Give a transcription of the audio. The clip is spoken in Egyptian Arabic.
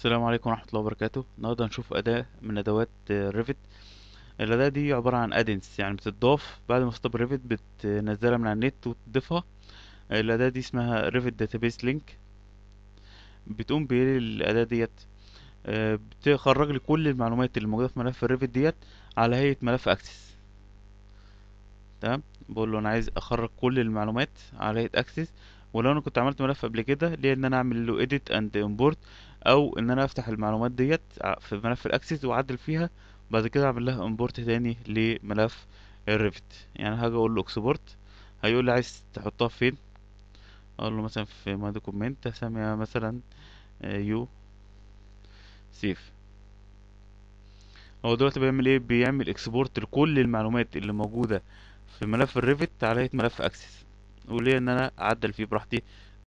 السلام عليكم ورحمة الله وبركاته النهاردة هنشوف أداة من أدوات ريفت الأداة دي عبارة عن أدنس يعني بتضاف بعد ما تسطب ريفت بتنزلها من على النت وتضيفها الأداة دي اسمها ريفت داتابيس لينك بتقوم بإيه الأداة ديت آه، بتخرج لي كل المعلومات اللي موجودة في ملف الريفت ديت على هيئة ملف أكسس تمام بقول له أنا عايز أخرج كل المعلومات على هيئة أكسس ولو أنا كنت عملت ملف قبل كده ليه إن أنا أعمل له edit and import او ان انا افتح المعلومات ديت ع- في ملف الاكسس واعدل فيها بعد كده اعمل لها امبورت تاني لملف الريفت يعني هاجي اقول له اكسبورت هيقول لي عايز تحطها فين اقول له مثلا في ماي دوكيمنت هسميها مثلا يو سيف هو دلوقتي بيعمل ايه بيعمل اكسبورت لكل المعلومات اللي موجوده في ملف الريفت على هيئه ملف اكسس وليه ان انا اعدل فيه براحتي